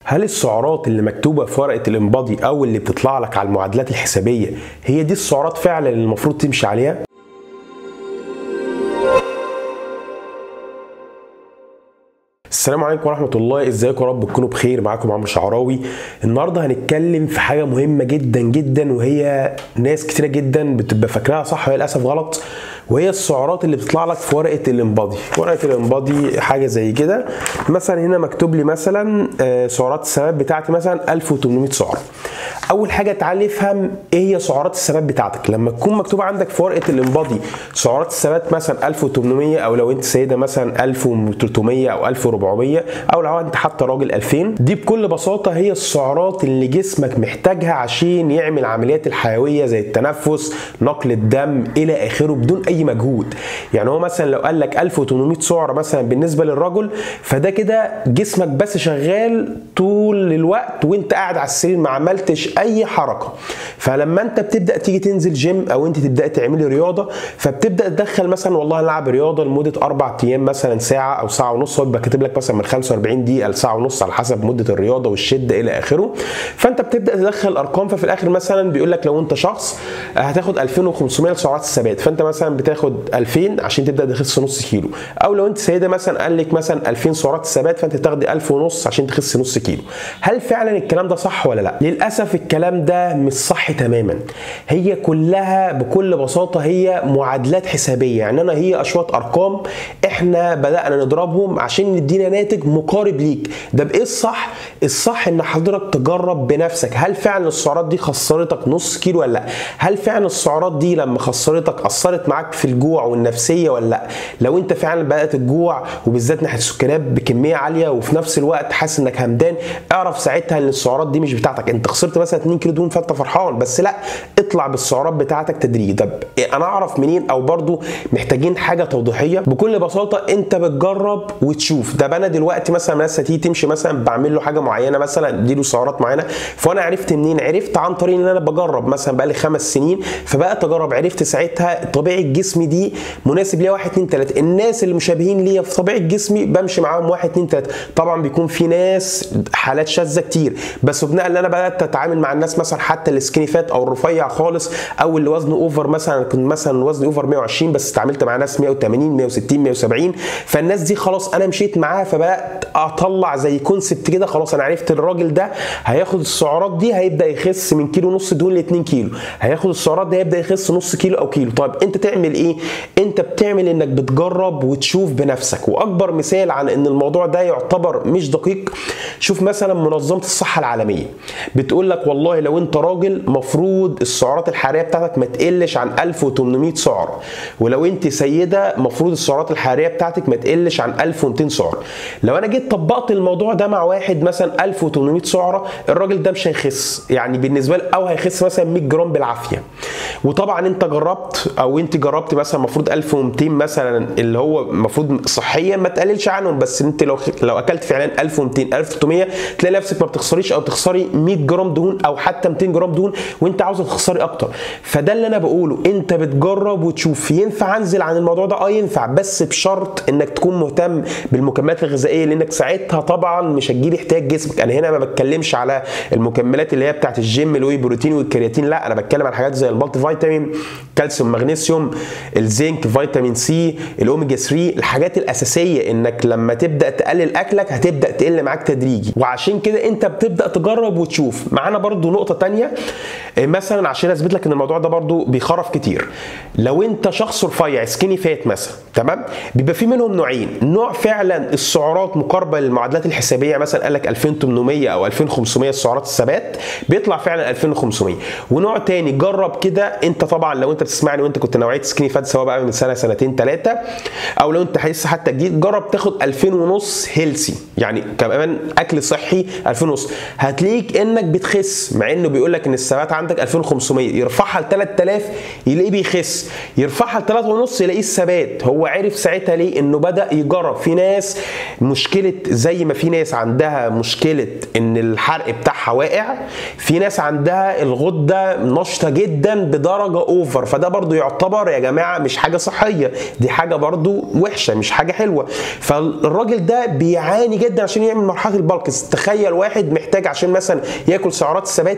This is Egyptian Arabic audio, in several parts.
هل السعرات اللي مكتوبة في ورقة الانبادي أو اللي بتطلع لك على المعادلات الحسابية هي دي السعرات فعلا اللي المفروض تمشي عليها؟ السلام عليكم ورحمة الله ازيكم يا رب تكونوا بخير معاكم عمرو شعراوي النهارده هنتكلم في حاجة مهمة جدا جدا وهي ناس كتيرة جدا بتبقى فاكراها صح وهي للأسف غلط وهي السعرات اللي بتطلع لك في ورقه الانبادي ورقه الانبادي حاجه زي كده مثلا هنا مكتوب لي مثلا آه، سعرات الثبات بتاعتي مثلا 1800 سعره اول حاجه تعال نفهم ايه هي سعرات الثبات بتاعتك لما تكون مكتوب عندك في ورقه الانبادي سعرات الثبات مثلا 1800 او لو انت سيده مثلا 1300 او 1400 او لو انت حتى راجل 2000 دي بكل بساطه هي السعرات اللي جسمك محتاجها عشان يعمل عمليات الحيويه زي التنفس نقل الدم الى اخره بدون اي مجهود يعني هو مثلا لو قال لك 1800 سعره مثلا بالنسبه للرجل فده كده جسمك بس شغال طول الوقت وانت قاعد على السرير ما عملتش اي حركه فلما انت بتبدا تيجي تنزل جيم او انت تبدا تعملي رياضه فبتبدا تدخل مثلا والله العب رياضه لمده اربع ايام مثلا ساعه او ساعه ونص هو بيبقى كاتب لك مثلا من 45 دقيقه لساعه ونص على حسب مده الرياضه والشده الى اخره فانت بتبدا تدخل ارقام ففي الاخر مثلا بيقول لك لو انت شخص هتاخد 2500 سعرات الثبات فانت مثلا بتاخد 2000 عشان تبدا تخس نص كيلو او لو انت سيده مثلا قال لك مثلا 2000 سعرات الثبات فانت تاخدي 1000 ونص عشان تخس نص كيلو هل فعلا الكلام ده صح ولا لا للاسف الكلام ده مش صح تماما هي كلها بكل بساطه هي معادلات حسابيه يعني انا هي اشواط ارقام احنا بدانا نضربهم عشان ندينا ناتج مقارب ليك ده بايه الصح الصح ان حضرتك تجرب بنفسك هل فعلا السعرات دي خسرتك نص كيلو ولا لا هل فعلا السعرات دي لما خسرتك اثرت معاك في الجوع والنفسيه ولا لا لو انت فعلا بدات الجوع وبالذات ناحيه السكريات بكميه عاليه وفي نفس الوقت حاسس انك همدان اعرف ساعتها ان السعرات دي مش بتاعتك انت خسرت مثلا 2 كيلو دهون فانت فرحان بس لا اطلع بالسعرات بتاعتك تدريجي طب انا اعرف منين او برضو محتاجين حاجه توضيحيه بكل بساطه انت بتجرب وتشوف ده انا دلوقتي مثلا ناس تيجي تمشي مثلا بعمل له حاجه معينه مثلا اديله سعرات معينه فانا عرفت منين عرفت عن طريق ان انا بجرب مثلا بقالي خمس سنين فبقى تجرب عرفت ساعتها طبيعه جسمي دي مناسب ليا 1 2 3 الناس اللي مشابهين ليا في طبيعه جسمي بمشي معاهم 1 2 3 طبعا بيكون في ناس حالات شاذه كتير بس بناء ان انا بدات اتعامل مع الناس مثلا حتى السكيني فات او الرفيع خالص او اللي وزنه اوفر مثلا كنت مثلا وزني اوفر 120 بس اتعاملت مع ناس 180 160 170 فالناس دي خلاص انا مشيت معاها فبدات اطلع زي كونسبت كده خلاص انا عرفت الراجل ده هياخد السعرات دي هيبدا يخس من كيلو ونص دهون ل 2 كيلو هياخد السعرات دي هيبدا يخس نص كيلو او كيلو طيب انت تعمل ايه انت بتعمل انك بتجرب وتشوف بنفسك واكبر مثال عن ان الموضوع ده يعتبر مش دقيق شوف مثلا منظمه الصحه العالميه بتقول لك والله لو انت راجل مفروض السعرات الحراريه بتاعتك ما تقلش عن 1800 سعر ولو انت سيده مفروض السعرات الحراريه بتاعتك ما تقلش عن 1200 سعر لو انا جيت طبقت الموضوع ده مع واحد مثلا 1800 سعره الراجل ده مش هيخس يعني بالنسبه له او هيخس مثلا 100 جرام بالعافيه وطبعا انت جربت او انت جربت مثلا المفروض 1200 مثلا اللي هو المفروض صحيا ما تقللش عنهم بس انت لو لو اكلت فعلا 1200 1300 تلاقي نفسك ما بتخسريش او تخسري 100 جرام دهون او حتى 200 جرام دهون وانت عاوزه تخسري اكتر فده اللي انا بقوله انت بتجرب وتشوف ينفع انزل عن الموضوع ده اه ينفع بس بشرط انك تكون مهتم بالمكملات الغذائيه لانك ساعتها طبعا مش هتجيب احتياج جسمك انا هنا ما بتكلمش على المكملات اللي هي بتاعت الجيم الوي بروتين والكرياتين لا انا بتكلم عن حاجات زي المالتي فيتامين كالسيوم مغنيسيوم الزنك فيتامين سي الاوميجا 3 الحاجات الاساسيه انك لما تبدا تقلل اكلك هتبدا تقل معاك تدريجي وعشان كده انت بتبدا تجرب وتشوف معانا برضو نقطه تانية مثلا عشان اثبت لك ان الموضوع ده برضو بيخرف كتير لو انت شخص رفيع سكيني فات مثلا تمام بيبقى في منهم نوعين نوع فعلا السعرات مقاربه للمعادلات الحسابيه مثلا قال لك 2800 او 2500 السعرات الثبات بيطلع فعلا 2500 ونوع تاني جرب كده انت طبعا لو انت بتسمعني وانت كنت نوعيه سكيني فات سواء بقى من سنه سنتين ثلاثه او لو انت لسه حتى جديد جرب تاخد 2000 ونص هيلسي يعني كمان اكل صحي 2000 ونص هتلاقيك انك بتخس مع انه بيقول لك ان الثبات عندك 2500 يرفعها ل 3000 يلاقيه بيخس يرفعها ل 3 ونص يلاقيه الثبات هو عرف ساعتها ليه انه بدا يجرب في ناس مشكله زي ما في ناس عندها مشكله ان الحرق بتاعها واقع في ناس عندها الغده نشطه جدا بدرجه اوفر فده برضو يعتبر يا جماعه مش حاجه صحيه دي حاجه برضو وحشه مش حاجه حلوه فالراجل ده بيعاني جدا عشان يعمل مرحله البلكس تخيل واحد محتاج عشان مثلا ياكل سعرات الثبات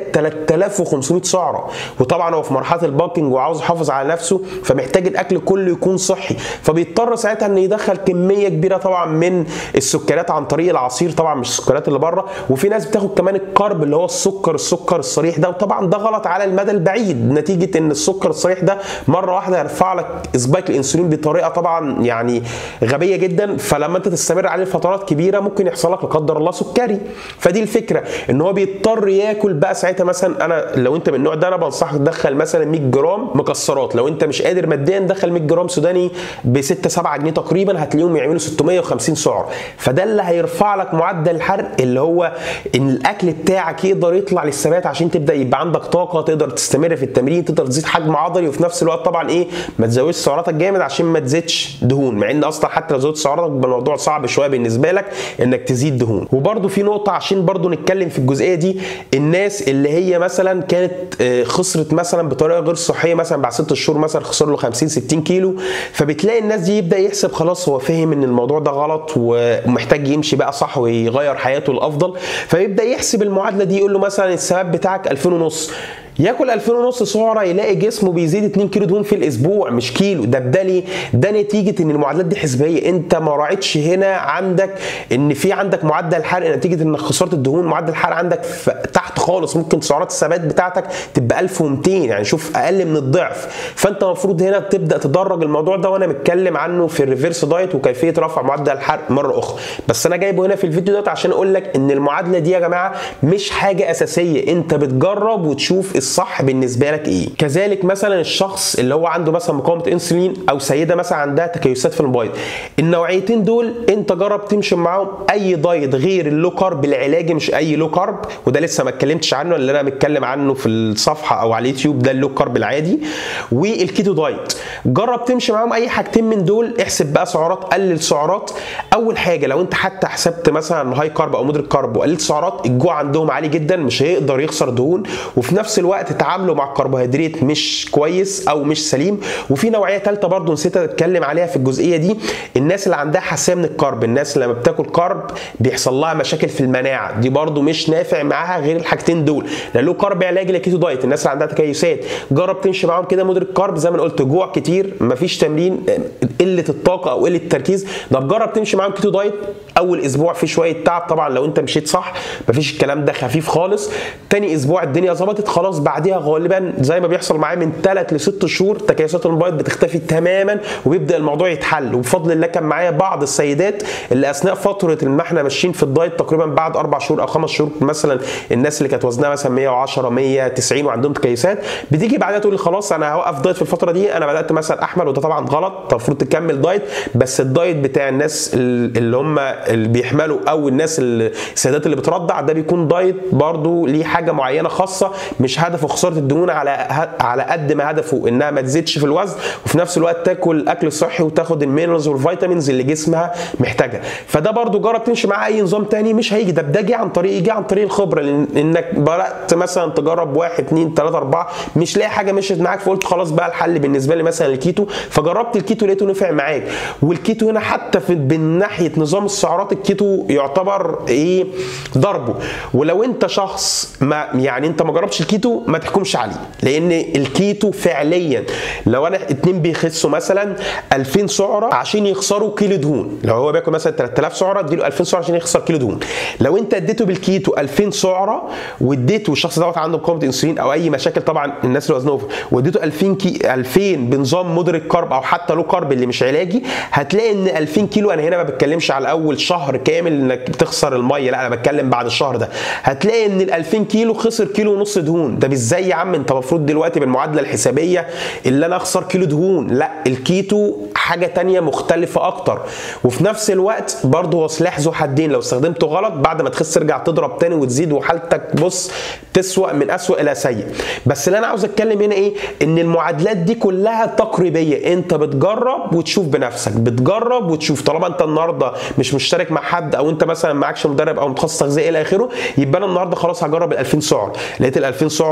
3500 سعره وطبعا هو في مرحله البالكينج وعاوز يحافظ على نفسه فمحتاج الاكل كله يكون صحي فبيضطر ساعتها ان يدخل كميه كبيره طبعا من السكريات عن طريق العصير طبعا مش السكريات اللي بره وفي ناس بتاخد كمان الكرب اللي هو السكر السكر الصريح ده وطبعا ده غلط على المدى البعيد نتيجه ان السكر الصريح ده مره واحده يرفع لك سبايك الانسولين بطريقه طبعا يعني غبيه جدا فلما انت تستمر عليه فترات كبيره ممكن يحصل لك لا قدر الله سكري فدي الفكره ان هو بيضطر ياكل بقى ساعتها مثلا انا لو انت من النوع ده انا بنصحك تدخل مثلا 100 جرام مكسرات لو انت مش قادر ماديا دخل 100 جرام سوداني ب 6 7 جنيه تقريبا هتلاقيهم يعملوا 650 سعر فده اللي هيرفع لك معدل الحرق اللي هو ان الاكل بتاعك يقدر يطلع للثبات عشان تبدا يبقى عندك طاقه تقدر تستمر في التمرين تقدر تزيد حجم عضلي وفي نفس الوقت طبعا ايه ما تزودش سعراتك جامد عشان ما تزيدش دهون مع ان اصلا حتى لو زودت سعراتك بيبقى الموضوع صعب شويه بالنسبه لك انك تزيد دهون وبرده في نقطه عشان برده نتكلم في الجزئيه دي الناس اللي هي مثلا كانت خسرت مثلا بطريقه غير صحيه مثلا بعد ست شهور مثلا خسر له 50 60 كيلو فبتلاقي الناس دي يبدا يحسب خلاص هو فاهم ان الموضوع ده غلط ومحتاج يمشي بقى صح ويغير حياته الافضل فيبدا يحسب المعادله دي يقول له مثلا الثبات بتاعك 2000 ونص ياكل 2000 ونص سعره يلاقي جسمه بيزيد 2 كيلو دهون في الاسبوع مش كيلو ده ده ليه؟ ده نتيجه ان المعادلات دي حسبيه انت ما راعيتش هنا عندك ان في عندك معدل حرق نتيجه انك خسرت الدهون معدل الحرق عندك تحت خالص ممكن سعرات الثبات بتاعتك تبقى 1200 يعني شوف اقل من الضعف فانت المفروض هنا تبدا تدرج الموضوع ده وانا متكلم عنه في الريفيرس دايت وكيفيه رفع معدل الحرق مره اخرى بس انا جايبه هنا في الفيديو ده عشان اقول لك ان المعادله دي يا جماعه مش حاجه اساسيه انت بتجرب وتشوف الصح بالنسبه لك ايه كذلك مثلا الشخص اللي هو عنده مثلا مقاومه انسولين او سيده مثلا عندها تكيسات في المبيض النوعيتين دول انت جرب تمشي معاهم اي دايت غير اللو كارب العلاجي مش اي لو كارب وده لسه ما اتكلمتش عنه اللي انا متكلم عنه في الصفحه او على اليوتيوب ده اللو كارب العادي والكيتو دايت جرب تمشي معاهم اي حاجتين من دول احسب بقى سعرات قلل سعرات اول حاجه لو انت حتى حسبت مثلا هاي كارب او مودريت كارب وقللت سعرات الجوع عندهم عالي جدا مش هيقدر يخسر دهون وفي نفس الوقت تعامله مع الكربوهيدرات مش كويس او مش سليم وفي نوعيه ثالثه برضو نسيت اتكلم عليها في الجزئيه دي الناس اللي عندها حساسيه من الكرب الناس اللي لما بتاكل كرب بيحصل لها مشاكل في المناعه دي برضو مش نافع معاها غير الحاجتين دول لا له كرب علاجي لكيتو دايت الناس اللي عندها تكيسات جرب تمشي معاهم كده مدرك كرب زي ما انا قلت جوع كتير مفيش تمرين قله الطاقه او قله التركيز ده جرب تمشي معاهم كيتو دايت اول اسبوع في شويه تعب طبعا لو انت مشيت صح مفيش الكلام ده خفيف خالص تاني اسبوع الدنيا ظبطت خلاص بعديها غالبا زي ما بيحصل معايا من 3 ل 6 شهور تكيسات المبيض بتختفي تماما وبيبدا الموضوع يتحل وبفضل الله كان معايا بعض السيدات اللي اثناء فتره ما احنا ماشيين في الدايت تقريبا بعد اربع شهور او خمس شهور مثلا الناس اللي كانت وزنها مثلا 110 190 وعندهم تكيسات بتيجي بعدها تقول لي خلاص انا هوقف دايت في الفتره دي انا بدات مثلا احمل وده طبعا غلط المفروض تكمل دايت بس الدايت بتاع الناس اللي هم اللي بيحملوا او الناس السيدات اللي بترضع ده بيكون دايت برضو ليه حاجه معينه خاصه مش هدفه خساره الدهون على على قد ما هدفه انها ما تزيدش في الوزن وفي نفس الوقت تاكل اكل صحي وتاخد المينرالز والفيتامينز اللي جسمها محتاجها فده برضو جرب تمشي مع اي نظام تاني مش هيجي ده ده جه عن طريق يجي عن طريق الخبره لان انك بدات مثلا تجرب واحد اثنين ثلاثه اربعه مش لاقي حاجه مشيت معاك فقلت خلاص بقى الحل بالنسبه لي مثلا الكيتو فجربت الكيتو لقيته نفع معاك والكيتو هنا حتى في من ناحيه نظام السعرات الكيتو يعتبر ايه ضربه ولو انت شخص ما يعني انت ما جربتش الكيتو ما تحكمش عليه لان الكيتو فعليا لو انا اتنين بيخسوا مثلا 2000 سعره عشان يخسروا كيلو دهون لو هو بياكل مثلا 3000 سعره اديله 2000 سعره عشان يخسر كيلو دهون لو انت اديته بالكيتو 2000 سعره واديته الشخص دوت عنده مقاومه انسولين او اي مشاكل طبعا الناس اللي وزنهم واديته 2000 كي 2000 بنظام مدرك كارب او حتى لو كارب اللي مش علاجي هتلاقي ان 2000 كيلو انا هنا ما بتكلمش على اول شهر كامل انك بتخسر الميه لا انا بتكلم بعد الشهر ده هتلاقي ان ال 2000 كيلو خسر كيلو ونص دهون ده ازاي يا عم انت المفروض دلوقتي بالمعادله الحسابيه اللي انا اخسر كيلو دهون لا الكيتو حاجه تانية مختلفه اكتر وفي نفس الوقت برضه هو سلاح ذو حدين لو استخدمته غلط بعد ما تخس ترجع تضرب تاني وتزيد وحالتك بص تسوأ من أسوأ الى سيء بس اللي انا عاوز اتكلم هنا ايه ان المعادلات دي كلها تقريبيه انت بتجرب وتشوف بنفسك بتجرب وتشوف طالما انت النهارده مش مشترك مع حد او انت مثلا معكش مدرب او متخصص تغذيه الى اخره يبقى انا النهارده خلاص هجرب ال 2000 سعر لقيت ال 2000 سعر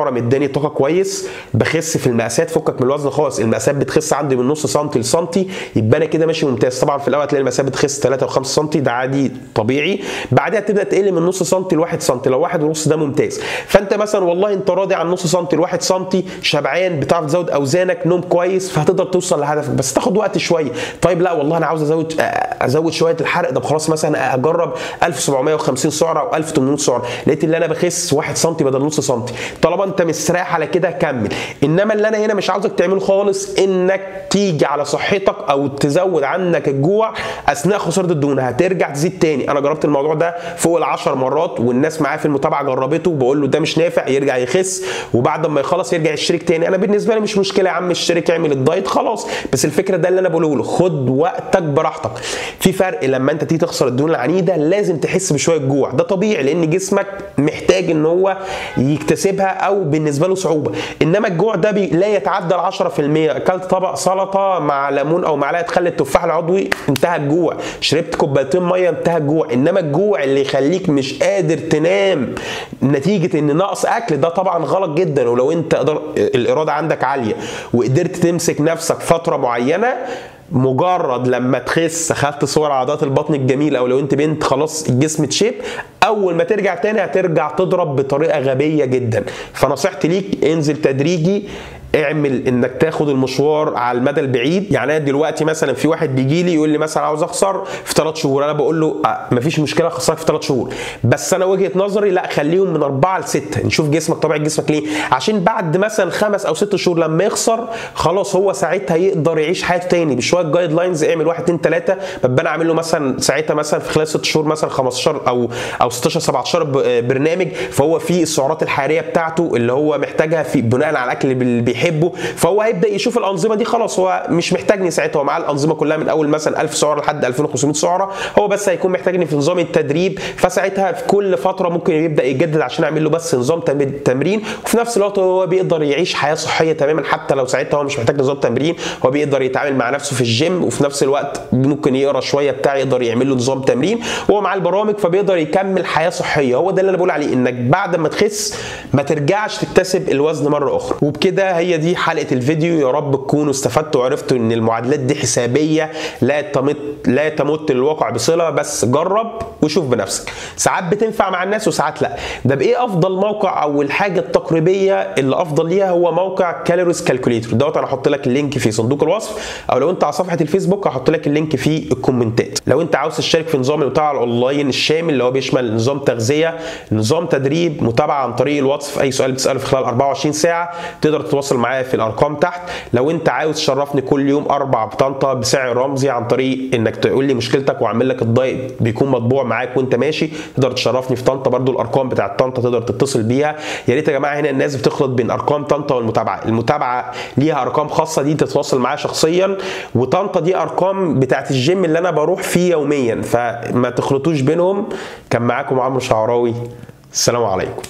سعره مداني طاقه كويس بخس في المقاسات فكك من الوزن خالص المقاسات بتخس عندي من نص سنتي لسنتي يبقى انا كده ماشي ممتاز طبعا في الاول هتلاقي المقاسات بتخس 3 و5 سم ده عادي طبيعي بعدها تبدا تقل من نص سم ل 1 سم لو 1 ونص ده ممتاز فانت مثلا والله انت راضي عن نص سم ل 1 سم شبعان بتعرف تزود اوزانك نوم كويس فهتقدر توصل لهدفك بس تاخد وقت شويه طيب لا والله انا عاوز ازود ازود شويه الحرق ده خلاص مثلا اجرب 1750 سعره او 1800 سعره لقيت ان انا بخس 1 سم بدل نص سم طالما انت مستريح على كده كمل انما اللي انا هنا مش عاوزك تعمله خالص انك تيجي على صحتك او تزود عنك الجوع اثناء خساره الدهون هترجع تزيد تاني انا جربت الموضوع ده فوق ال10 مرات والناس معايا في المتابعه جربته بقول له ده مش نافع يرجع يخس وبعد ما يخلص يرجع يشترك تاني انا بالنسبه لي مش مشكله يا عم اشترك اعمل الدايت خلاص بس الفكره ده اللي انا بقوله له خد وقتك براحتك في فرق لما انت تيجي تخسر الدهون العنيده لازم تحس بشويه جوع ده طبيعي لان جسمك محتاج ان هو يكتسبها او بالنسبه له صعوبه انما الجوع ده بي لا يتعدى ال 10% اكلت طبق سلطه مع ليمون او معلقه خل التفاح العضوي انتهى الجوع شربت كوبايتين ميه انتهى الجوع انما الجوع اللي يخليك مش قادر تنام نتيجه ان نقص اكل ده طبعا غلط جدا ولو انت قدر الاراده عندك عاليه وقدرت تمسك نفسك فتره معينه مجرد لما تخس خدت صور عضلات البطن الجميله او لو انت بنت خلاص الجسم تشيب اول ما ترجع تاني هترجع تضرب بطريقه غبيه جدا فنصيحتي ليك انزل تدريجي اعمل انك تاخد المشوار على المدى البعيد يعني انا دلوقتي مثلا في واحد بيجي لي يقول لي مثلا عاوز اخسر في ثلاث شهور انا بقول له آه مفيش مشكله اخسرك في ثلاث شهور بس انا وجهه نظري لا خليهم من اربعه لسته نشوف جسمك طبيعه جسمك ليه عشان بعد مثلا خمس او ست شهور لما يخسر خلاص هو ساعتها يقدر يعيش حياته تاني بشويه جايد لاينز اعمل واحد اتنين ثلاثه ببقى انا عامل له مثلا ساعتها مثلا في خلال ست شهور مثلا 15 او او 16 17 برنامج فهو فيه السعرات الحراريه بتاعته اللي هو محتاجها في بناء على الاكل اللي بيحبه فهو هيبدا يشوف الانظمه دي خلاص هو مش محتاجني ساعتها هو معاه الانظمه كلها من اول مثلا 1000 سعره لحد 2500 سعره هو بس هيكون محتاجني في نظام التدريب فساعتها في كل فتره ممكن يبدا يجدد عشان اعمل له بس نظام تمرين وفي نفس الوقت هو بيقدر يعيش حياه صحيه تماما حتى لو ساعتها هو مش محتاج نظام تمرين هو بيقدر يتعامل مع نفسه في الجيم وفي نفس الوقت ممكن يقرا شويه بتاع يقدر يعمل له نظام تمرين وهو مع البرامج فبيقدر يكمل حياه صحيه هو ده اللي انا بقول عليه انك بعد ما تخس ما ترجعش تكتسب الوزن مره اخرى وبكده هي دي حلقه الفيديو يا رب تكونوا استفدتوا وعرفتوا ان المعادلات دي حسابيه لا تمت لا تمت للواقع بصله بس جرب وشوف بنفسك ساعات بتنفع مع الناس وساعات لا ده بايه افضل موقع او الحاجه التقريبيه اللي افضل ليها هو موقع كالوريز كالكوليتور دوت انا هحط لك اللينك في صندوق الوصف او لو انت على صفحه الفيسبوك هحط لك اللينك في الكومنتات لو انت عاوز تشترك في نظام المتابعه الاونلاين الشامل اللي هو بيشمل نظام تغذيه نظام تدريب متابعه عن طريق الواتس في اي سؤال بتساله في خلال 24 ساعه تقدر تتواصل معايا في الارقام تحت لو انت عاوز تشرفني كل يوم اربع بطنطا بسعر رمزي عن طريق انك تقول لي مشكلتك واعمل لك الدايت بيكون مطبوع معاك وانت ماشي تقدر تشرفني في طنطا برضو الارقام بتاعت طنطا تقدر تتصل بيها يا ريت يا جماعه هنا الناس بتخلط بين ارقام طنطا والمتابعه المتابعه ليها ارقام خاصه دي تتواصل معايا شخصيا وطنطا دي ارقام بتاعت الجيم اللي انا بروح فيه يوميا فما تخلطوش بينهم كان معاكم عمرو شعراوي السلام عليكم